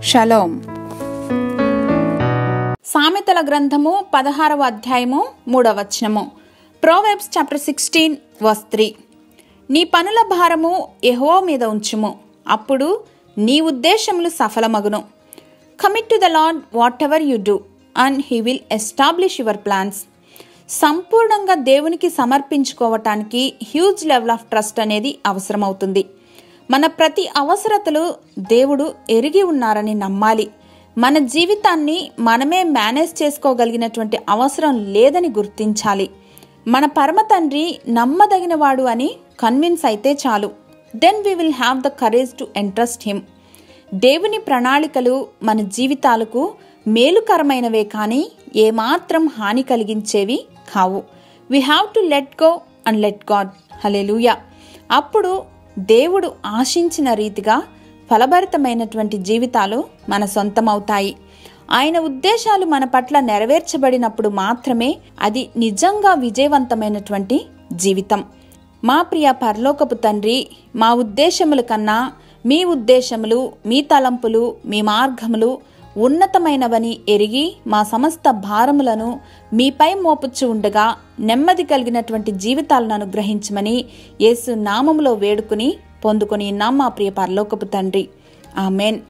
shalom సామెతల గ్రంథము పదహారవ అధ్యాయము మూడవ వచనము proverbs chapter sixteen verse three నీ పనుల భారము ఎహో మీద ఉంచుము అప్పుడు నీ ఉద్దేశములు సఫలమగును commit to the lord whatever you do and he will establish your plans సంపూర్ణంగా దేవునికి సమర్పించుకోవటానికి హ్యూజ్ లెవెల్ ఆఫ్ ట్రస్ట్ అనేది అవసరమవుతుంది మన ప్రతి అవసరతలు దేవుడు ఎరిగి ఉన్నారని నమ్మాలి మన జీవితాన్ని మనమే మేనేజ్ చేసుకోగలిగినటువంటి అవసరం లేదని గుర్తించాలి మన పరమ తండ్రి నమ్మదగినవాడు అని కన్విన్స్ అయితే చాలు then we will have the courage to entrust him దేవుని ప్రణాళికలు మన జీవితాలకు మేలుకరమైనవే కానీ ఏమాత్రం హాని కలిగించేవి కావు we have to let go and let God hallelujah అప్పుడు దేవుడు ఆశించిన రీతిగా ఫలభరితమైనటువంటి జీవితాలు మన సొంతమవుతాయి ఆయన ఉద్దేశాలు మన పట్ల నెరవేర్చబడినప్పుడు మాత్రమే అది నిజంగా విజయవంతమైనటువంటి జీవితం మా ప్రియ పరలోకపు తండ్రి మా ఉద్దేశముల కన్నా మీ ఉద్దేశములు మీ తలంపులు మీ మార్గములు ఉన్నతమైనవని ఎరిగి మా సమస్త భారములను మీపై మోపుచ్చు ఉండగా నెమ్మది కలిగినటువంటి జీవితాలను అనుగ్రహించమని యేసు నామములో వేడుకుని పొందుకొని మా ప్రియ పరలోకపు తండ్రి ఆమెన్